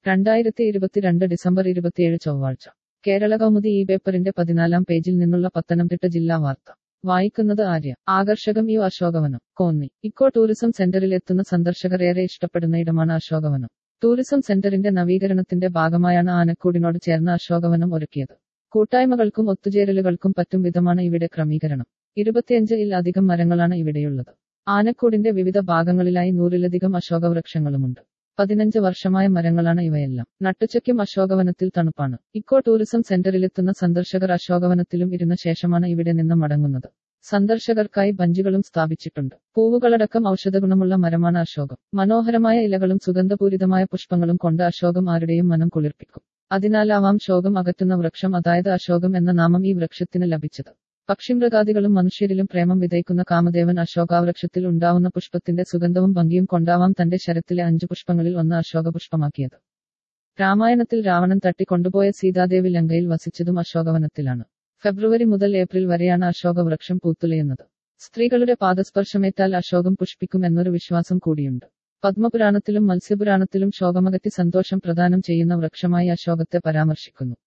രണ്ടായിരത്തി ഇരുപത്തിരണ്ട് ഡിസംബർ ഇരുപത്തിയേഴ് ചൊവ്വാഴ്ച കേരള കൗമുദി ഈ പേപ്പറിന്റെ പതിനാലാം പേജിൽ നിന്നുള്ള പത്തനംതിട്ട ജില്ലാ വാർത്ത വായിക്കുന്നത് ആര്യ ആകർഷകം യു അശോകവനം കോന്നി ഇക്കോ ടൂറിസം സെന്ററിൽ എത്തുന്ന സന്ദർശകർ ഏറെ ഇഷ്ടപ്പെടുന്ന ഇടമാണ് അശോകവനം ടൂറിസം സെന്ററിന്റെ നവീകരണത്തിന്റെ ഭാഗമായാണ് ആനക്കൂടിനോട് ചേർന്ന അശോകവനം ഒരുക്കിയത് കൂട്ടായ്മകൾക്കും ഒത്തുചേരലുകൾക്കും പറ്റും വിധമാണ് ഇവിടെ ക്രമീകരണം ഇരുപത്തിയഞ്ച് ഇൽ അധികം മരങ്ങളാണ് ഇവിടെയുള്ളത് ആനക്കൂടിന്റെ വിവിധ ഭാഗങ്ങളിലായി നൂറിലധികം അശോകവൃക്ഷങ്ങളുമുണ്ട് പതിനഞ്ച് വർഷമായ മരങ്ങളാണ് ഇവയെല്ലാം നട്ടുച്ചയ്ക്കും അശോകവനത്തിൽ തണുപ്പാണ് ഇക്കോ ടൂറിസം സെന്ററിലെത്തുന്ന സന്ദർശകർ അശോകവനത്തിലും ഇരുന്ന ശേഷമാണ് ഇവിടെ നിന്ന് മടങ്ങുന്നത് സന്ദർശകർക്കായി ബഞ്ചുകളും സ്ഥാപിച്ചിട്ടുണ്ട് പൂവുകളടക്കം ഔഷധഗുണമുള്ള മരമാണ് അശോകം മനോഹരമായ ഇലകളും സുഗന്ധപൂരിതമായ പുഷ്പങ്ങളും കൊണ്ട് അശോകം ആരുടെയും മനം കുളിർപ്പിക്കും അതിനാലാവാം ശോകം അകറ്റുന്ന വൃക്ഷം അതായത് അശോകം എന്ന നാമം ഈ വൃക്ഷത്തിന് ലഭിച്ചത് പക്ഷിമൃഗാദികളും മനുഷ്യരിലും പ്രേമം വിതയ്ക്കുന്ന കാമദേവൻ അശോകാവൃക്ഷത്തിൽ ഉണ്ടാവുന്ന പുഷ്പത്തിന്റെ സുഗന്ധവും ഭംഗിയും കൊണ്ടാവാം തന്റെ ശരത്തിലെ അഞ്ചു പുഷ്പങ്ങളിൽ ഒന്ന് അശോക പുഷ്പമാക്കിയത് രാമായണത്തിൽ രാവണൻ തട്ടിക്കൊണ്ടുപോയ സീതാദേവി ലങ്കയിൽ വസിച്ചതും അശോകവനത്തിലാണ് ഫെബ്രുവരി മുതൽ ഏപ്രിൽ വരെയാണ് അശോകവൃക്ഷം പൂത്തുലയുന്നത് സ്ത്രീകളുടെ പാദസ്പർശമേറ്റാൽ അശോകം പുഷ്പിക്കും എന്നൊരു വിശ്വാസം കൂടിയുണ്ട് പത്മപുരാണത്തിലും മത്സ്യപുരാണത്തിലും ശോകമകറ്റി സന്തോഷം പ്രദാനം ചെയ്യുന്ന വൃക്ഷമായി അശോകത്തെ പരാമർശിക്കുന്നു